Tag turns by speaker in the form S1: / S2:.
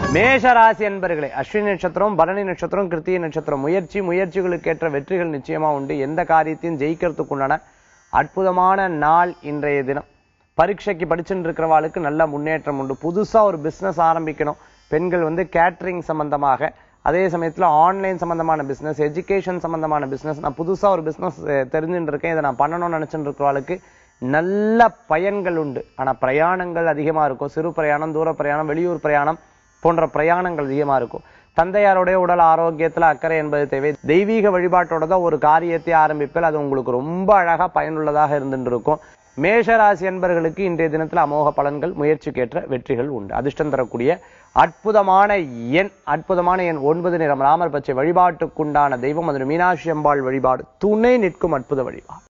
S1: மேஷ ராசி என்பர்களே அஸ்வினி நட்சத்திரம் பரணி நட்சத்திரம் கிருத்திகை நட்சத்திரம் முயற்சி முயற்சிகளுக்கேற்ற வெற்றிகள் நிச்சயமா உண்டு எந்த காரியத்தையும் ஜெயிக்கிறதுக்கு உண்டான அற்புதமான நாள் இன்றைய தினம் பரீட்சைக்கு படிச்சுட்டு இருக்கிறவாளுக்கு நல்ல முன்னேற்றம் உண்டு புதுசா ஒரு பிசினஸ் ஆரம்பிக்கணும் பெண்கள் வந்து கேட்டரிங் சம்பந்தமாக அதே சமயத்துல ஆன்லைன் சம்பந்தமான பிசினஸ் எஜுகேஷன் சம்பந்தமான பிசினஸ் நான் புதுசா ஒரு பிசினஸ் தெரிஞ்சுட்டு இருக்கேன் இதை நான் பண்ணணும்னு நினைச்சுட்டு இருக்கிறவாளுக்கு நல்ல பயன்கள் உண்டு ஆனா பிரயாணங்கள் அதிகமா இருக்கும் சிறு பிரயாணம் தூர பிரயாணம் வெளியூர் பிரயாணம் போன்ற பிரயாணங்கள் அதிகமா இருக்கும் தந்தையாருடைய உடல் ஆரோக்கியத்துல அக்கறை என்பது தேவை தெய்வீக வழிபாட்டோட தான் ஒரு காரியத்தை ஆரம்பிப்பில் அது உங்களுக்கு ரொம்ப அழகா பயனுள்ளதாக இருந்துட்டு இருக்கும் மேஷராசி என்பர்களுக்கு இன்றைய தினத்துல அமோக பலன்கள் முயற்சிக்கேற்ற வெற்றிகள் உண்டு அதிர்ஷ்டம் தரக்கூடிய அற்புதமான எண் அற்புதமான எண் ஒன்பது நிறம் ராமர் பச்சை வழிபாட்டுக்குண்டான தெய்வம் அது மீனாட்சி அம்பாள் வழிபாடு துணை நிற்கும் அற்புத வழிபாடு